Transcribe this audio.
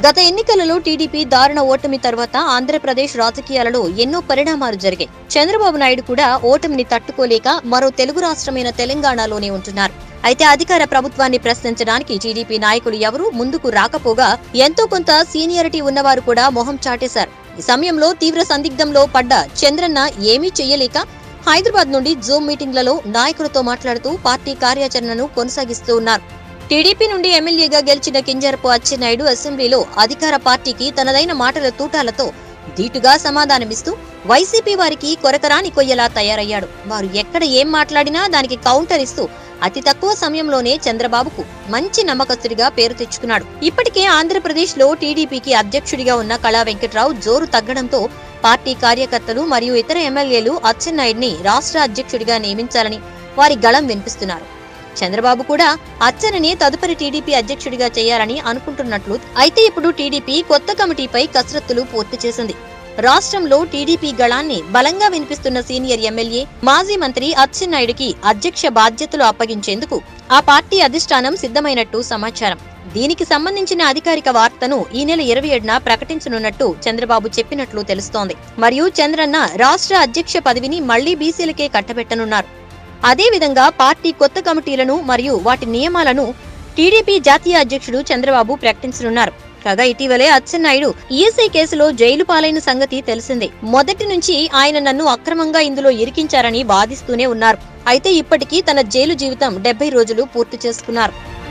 గత ఎన్నికలలో టీడీపీ దారుణ ఓటమి తర్వాత ఆంధ్రప్రదేశ్ రాజకీయాలలో ఎన్నో పరిణామాలు జరిగాయి చంద్రబాబు నాయుడు కూడా ఓటమిని తట్టుకోలేక మరో తెలుగు రాష్ట్రమైన తెలంగాణలోనే ఉంటున్నారు అయితే అధికార ప్రభుత్వాన్ని ప్రశ్నించడానికి టీడీపీ నాయకులు ఎవరూ ముందుకు రాకపోగా ఎంతో కొంత సీనియారిటీ ఉన్నవారు కూడా మొహం చాటేశారు ఈ సమయంలో తీవ్ర సందిగ్ధంలో పడ్డ చంద్రన్న ఏమీ చెయ్యలేక హైదరాబాద్ నుండి జూమ్ మీటింగ్లలో నాయకులతో మాట్లాడుతూ పార్టీ కార్యాచరణను కొనసాగిస్తూ ఉన్నారు టీడీపీ నుండి ఎమ్మెల్యేగా గెలిచిన కింజరపు అచ్చెన్నాయుడు అసెంబ్లీలో అధికార పార్టీకి తనదైన మాటల తూటాలతో ధీటుగా సమాధానమిస్తూ వైసీపీ వారికి కొరకరాని కొయ్యలా తయారయ్యాడు వారు ఎక్కడ ఏం మాట్లాడినా దానికి కౌంటర్ ఇస్తూ అతి తక్కువ సమయంలోనే చంద్రబాబుకు మంచి నమ్మకస్తుడిగా పేరు తెచ్చుకున్నాడు ఇప్పటికే ఆంధ్రప్రదేశ్ లో టీడీపీకి అధ్యక్షుడిగా ఉన్న కళా వెంకట్రావు జోరు తగ్గడంతో పార్టీ కార్యకర్తలు మరియు ఇతర ఎమ్మెల్యేలు అచ్చెన్నాయుడిని రాష్ట్ర అధ్యక్షుడిగా నియమించాలని వారి గళం వినిపిస్తున్నారు చంద్రబాబు కూడా అచ్చెన్నని తదుపరి టీడీపీ అధ్యక్షుడిగా చేయాలని అనుకుంటున్నట్లు అయితే ఇప్పుడు టీడీపీ కొత్త కమిటీపై కసరత్తులు పూర్తి చేసింది రాష్ట్రంలో టీడీపీ గళాన్ని బలంగా వినిపిస్తున్న సీనియర్ ఎమ్మెల్యే మాజీ మంత్రి అచ్చెన్నాయుడికి అధ్యక్ష బాధ్యతలు అప్పగించేందుకు ఆ పార్టీ అధిష్టానం సిద్ధమైనట్టు సమాచారం దీనికి సంబంధించిన అధికారిక వార్తను ఈ నెల ఇరవై ఏడున ప్రకటించనున్నట్టు చంద్రబాబు చెప్పినట్లు తెలుస్తోంది మరియు చంద్రన్న రాష్ట్ర అధ్యక్ష పదవిని మళ్లీ బీసీలకే కట్టబెట్టనున్నారు అదేవిధంగా పార్టీ కొత్త కమిటీలను మరియు వాటి నియమాలను టీడీపీ జాతీయ అధ్యక్షుడు చంద్రబాబు ప్రకటించనున్నారు కాగా ఇటీవలే అచ్చెన్నాయుడు ఈఎస్ఐ కేసులో జైలు పాలైన సంగతి తెలిసిందే మొదటి నుంచి ఆయన నన్ను అక్రమంగా ఇందులో ఇరికించారని వాదిస్తూనే ఉన్నారు అయితే ఇప్పటికీ తన జైలు జీవితం డెబ్బై రోజులు పూర్తి చేసుకున్నారు